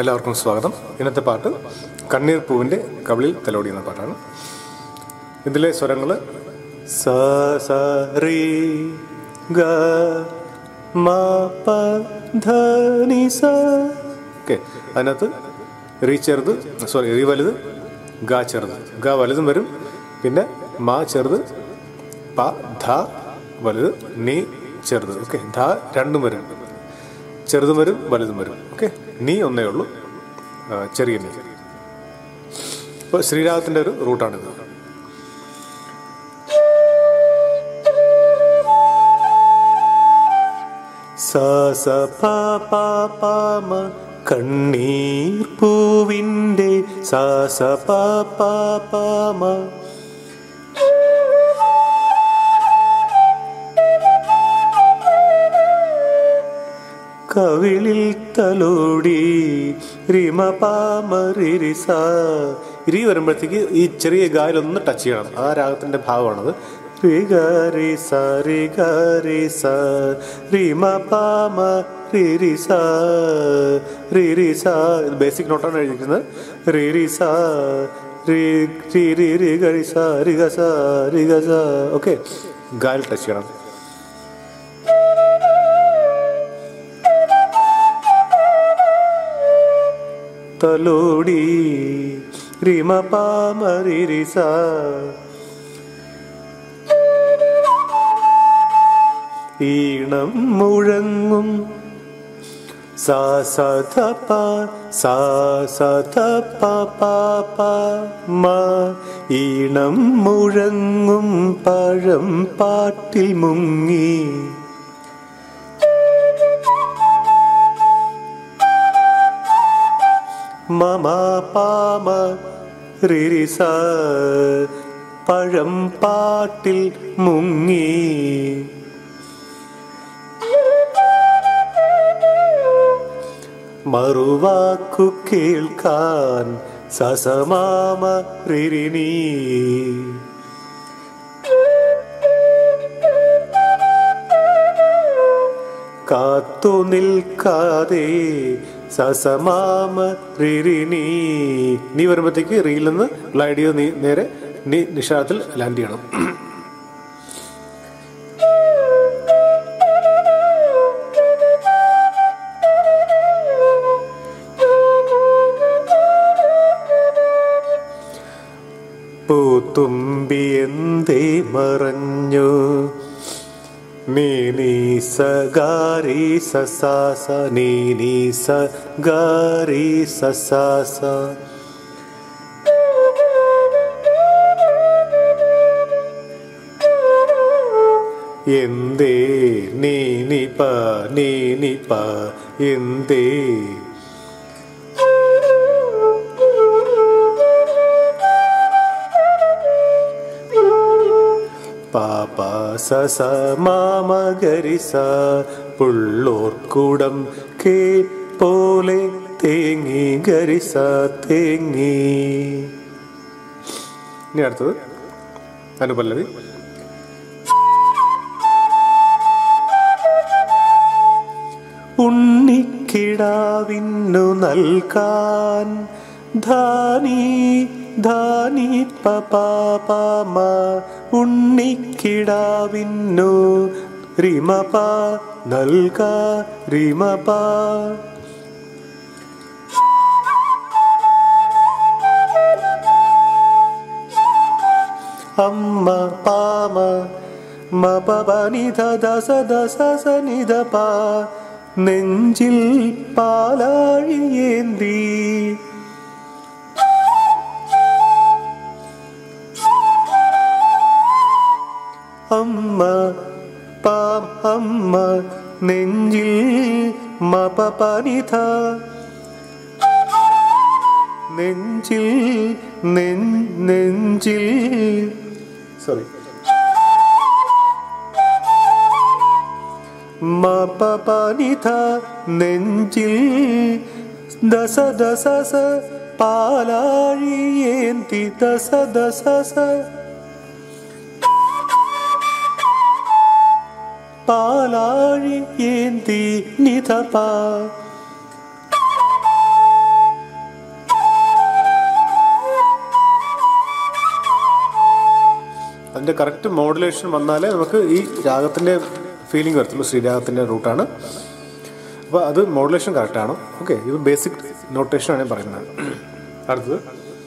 എല്ലാവർക്കും സ്വാഗതം ഇന്നത്തെ പാട്ട് കണ്ണീർ പൂവിൻ്റെ കവിളിൽ തലോടി എന്ന പാട്ടാണ് ഇതിലെ സ്വരങ്ങൾ സ സ റി ഗ മ പ ധ നി സ ഓക്കെ അതിനകത്ത് റീ ചെറുത് സോറി റീ വലുത് ഗ ചെറുത് ഗ വലുതും വരും പിന്നെ മ ചെറുത് പ ധ വലുത് നീ ചെറുത് ഓക്കെ ധ രണ്ടും വരും ചെറുതും വരും വലുതും വരും ഓക്കെ നീ ഒന്നേ ഉള്ളൂ ആ, ചെറിയ നീ ഇപ്പോൾ ശ്രീരാഗത്തിൻ്റെ ഒരു റൂട്ടാണിത് സ സ പ പ പ മ കണ്ണീർ പൂവിൻ്റെ സ സ പ പ പ മ കവിളിൽ തലോടി റിമ പാമറിരിസ ഇരി വരുമ്പോഴത്തേക്ക് ഈ ചെറിയ ഗായിലൊന്ന് ടച്ച് ചെയ്യണം ആ രാഗത്തിന്റെ ഭാവമാണത് രി ഗ രി സ രി ഗ രി സ റിമ പാമ രി രി സ രി രി സ ഇത് ബേസിക് നോട്ടാണ് എഴുതിയിരിക്കുന്നത് രി രി സ രി രി രി രി ഗ രി സ രി ഗ സ രി ഗ സ ഓക്കെ ഗായിൽ ടച്ച് ചെയ്യണം തലോടി റിമ പാമരിരിസ ഈണം മുഴങ്ങും സാ സ ധ പ സാ സ ധ പ പ പ മ ഈണം മുഴങ്ങും പഴം പാട്ടിൽ മുങ്ങി മമ പാമ റിരിസ പഴം പാട്ടിൽ മുങ്ങി മറുവാക്കു കേൾക്കാൻ സസമാമ റിരിണീ കാത്തു നിൽക്കാതെ സസമാമ റിരിണി നീ വരുമ്പോഴത്തേക്ക് റീൽ നിന്ന് ഗ്ലൈഡ് ചെയ്ത് നീ നേരെ നീ നിഷാദത്തിൽ ലാൻഡ് ചെയ്യണം പൂത്തുമ്പി എന്തേ മറഞ്ഞു നീ നീ സ ഗാരി സ സാ സ നീ നീ സ ഗാരി സ സാ സ എന്തേ നീ നി പ നീ നി പ എന്തേ പാപ സ സ മാമ ഗരി സ പുള്ളോർക്കുടം കേ പോലെ തേങ്ങി ഗരി സ തേങ്ങി ഇനി അടുത്തത് അനുപല്ലവി ഉണ്ണിക്കിടാവിന്നു നൽകാൻ ധാനി ധാനി പപാപമ ഉണ്ണിക്കിടാവിന്നു റിമപ നൽക റിമപ അമ്മ പാമ മപ നിധ ദസ ദസ സ നിധ പ നെഞ്ചിൽ പാലാഴിയേന്തി അമ്മ പാം അമ്മ നെഞ്ചിൽ മപ പനിധ നെഞ്ചിൽ നെൻ- നെഞ്ചിൽ സോറി മപ പനിധ നെഞ്ചിൽ ദസ ദസ സ പാലാഴിയേന്തി ദസ ദസ സ പാലാഴി ഏന്തി നിധപ അതിൻ്റെ കറക്റ്റ് മോഡുലേഷൻ വന്നാലേ നമുക്ക് ഈ രാഗത്തിൻ്റെ ഫീലിംഗ് വരത്തുള്ളൂ ശ്രീരാഗത്തിൻ്റെ റൂട്ടാണ് അപ്പോൾ അത് മോഡുലേഷൻ കറക്റ്റാണ് ഓക്കെ ഇത് ബേസിക് നോട്ടേഷനാണ് ഞാൻ പറയുന്നത് അടുത്തത്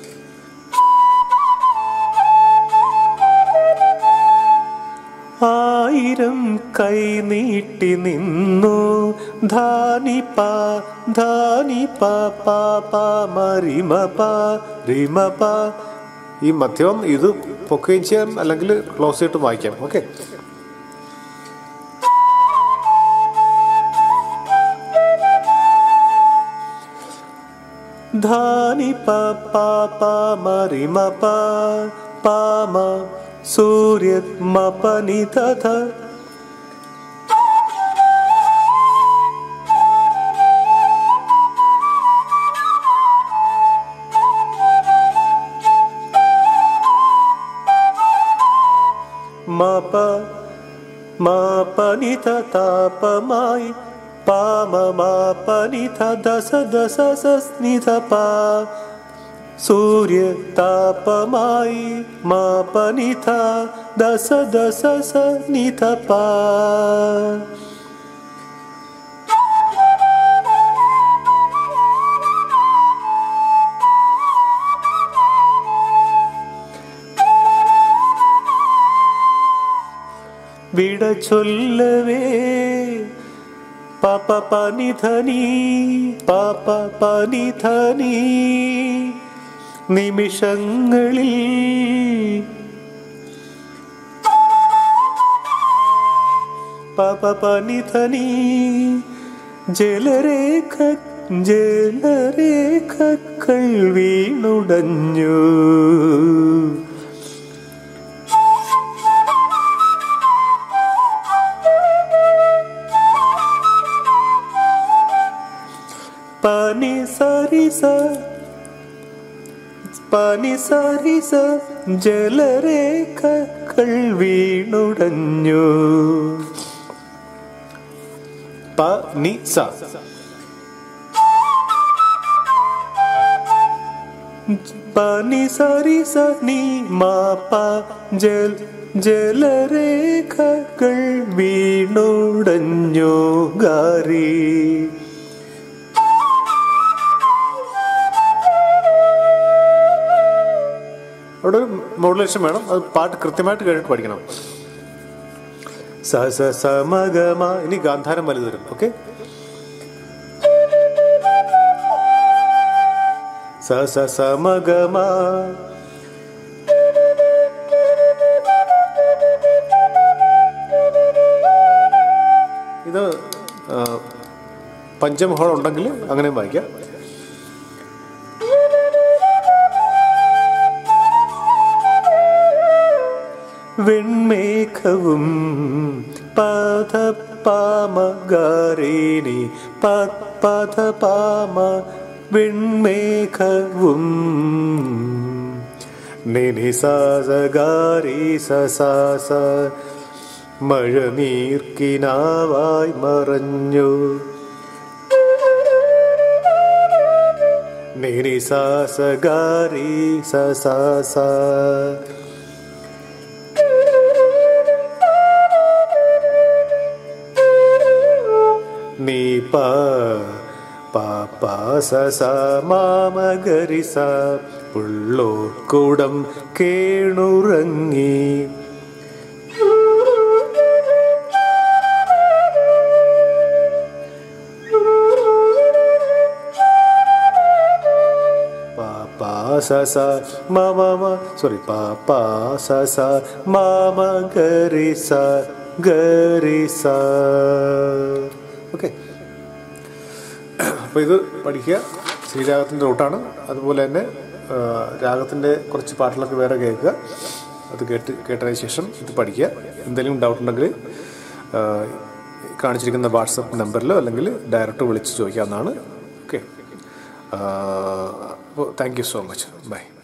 ആയിരം കൈ നീട്ടി നിന്നു ധാനി പാ ധാനി പാ പാ പാ മരിമ പാ റിമ പാ ഈ മധ്യമം ഇത് പൊക്കുകയും ചെയ്യാം അല്ലെങ്കിൽ ക്ലോസ് ചെയ്തിട്ട് വായിക്കാം ഓക്കെ ധാനി പാ പാ പാ മരിമ പാ പാമ സൂര്യ മപനി തഥ മപ മാപനിത താപമായി പാമ മാപനിത ദശ ദശ സസ്നിധ പാ സൂര്യ താപമായി മാപനിത ദശ ദശ സനിധ പാ വിട ചൊല്ലവേ പാപ്പ പനിധനി പാപ്പ പനിധനി നിമിഷങ്ങളിൽ പാപ്പ പനിധനി ജലരേഖ ജലരേഖകൾ വീണുടഞ്ഞു പനി സരിസ പനി സരിസ ജലരേഖകൾ വീണുടഞ്ഞു പനി സ പനി സരിസ നീ മാപ്പ ജൽ ജലരേഖകൾ വീണുടഞ്ഞു ഗാരി അവിടെ ഒരു മോഡുലേഷൻ വേണം അത് പാട്ട് കൃത്യമായിട്ട് കേട്ടിട്ട് പഠിക്കണം സ സ സ മ ഗ മ ഇനി ഗാന്ധാരം വലുത് വരും ഓക്കെ സ സ സ മ ഗ മ ഇത് ആ, പഞ്ചമഹോൾ ഉണ്ടെങ്കിൽ അങ്ങനെ വായിക്കാം വെൺമേഘവും പദ പാമകാരീണി പദ പാമ വെൺമേഘവും നിനിസാസകാരി സസാസ മഴ നീർക്കിനാവായി മറഞ്ഞു നിനിസാസകാരി സസാസ നീ പ പാപ്പ സസ മാമകരിസ പുള്ളോർക്കുടം കേണുറങ്ങി പാപ്പാ സസ മമ സോറി പാപ്പാ സസ മാമ ഗരിസ ഗരിസ ഓക്കെ അപ്പോൾ ഇത് പഠിക്കുക ശ്രീരാഗത്തിൻ്റെ റൂട്ടാണ് അതുപോലെ തന്നെ ആ, രാഗത്തിൻ്റെ കുറച്ച് പാട്ടുകളൊക്കെ വേറെ കേൾക്കുക അത് കേട്ട് കേട്ടതിന് ശേഷം ഇത് പഠിക്കുക എന്തെങ്കിലും ഡൗട്ട് ഉണ്ടെങ്കിൽ ആ, കാണിച്ചിരിക്കുന്ന വാട്സപ്പ് നമ്പറിലോ അല്ലെങ്കിൽ ഡയറക്റ്റ് വിളിച്ച് ചോദിക്കാവുന്നതാണ് ഓക്കെ അപ്പോൾ thank you so much by